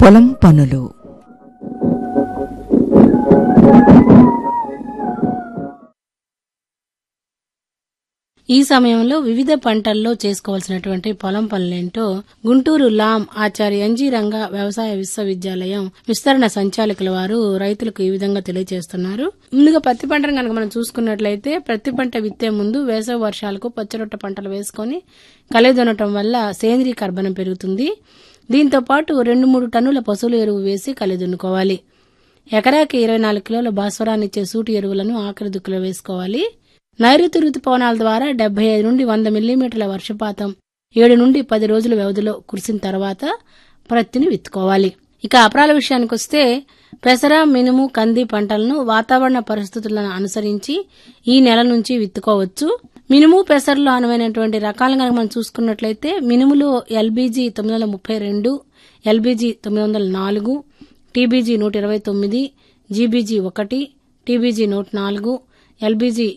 పొలం పనులు ఈ సమయంలో వివిధ పంటల్లో చేసుకోవాల్సినటువంటి పొలం పనులేంటో గుంటూరు లాం ఆచార్య ఎన్జీ రంగ వ్యవసాయ విశ్వవిద్యాలయం విస్తరణ సంచాలకుల వారు రైతులకు ఈ విధంగా తెలియజేస్తున్నారు ముందుగా పత్తి పంటను కనుక మనం చూసుకున్నట్లయితే ప్రతి పంట విత్తే ముందు వేసవి వర్షాలకు పచ్చరొట్ట పంటలు వేసుకొని కలిదునటం వల్ల సేంద్రీయ కర్బనం పెరుగుతుంది దీంతో పాటు రెండు మూడు టన్నుల పశువుల ఎరువు వేసి కలిదున్నుకోవాలి ఎకరాకి ఇరవై నాలుగు కిలోల భాస్వరాన్ని ఇచ్చే సూటి ఎరువులను ఆఖరి దుక్కులో వేసుకోవాలి నైరుతి రుతుపవనాల ద్వారా డెబ్బై ఐదు నుండి వంద మిల్లీమీటర్ల వర్షపాతం ఏడు నుండి పది రోజుల వ్యవధిలో కురిసిన తర్వాత ప్రత్తిని విత్తుకోవాలి ఇక అపరాల విషయానికి వస్తే పెసర మినుము కంది పంటలను వాతావరణ పరిస్థితులను అనుసరించి ఈ నెల నుంచి విత్తుకోవచ్చు మినుము పెసరలో అనువైనటువంటి రకాలను కనుక మనం చూసుకున్నట్లయితే మినుములో ఎల్బీజీ తొమ్మిది వందల ముప్పై రెండు ఎల్బీజీ తొమ్మిది వందల నాలుగు టీబీజీ నూట ఇరవై తొమ్మిది జీబీజీ ఒకటి టీబీజీ నూట నాలుగు ఎల్బీజీ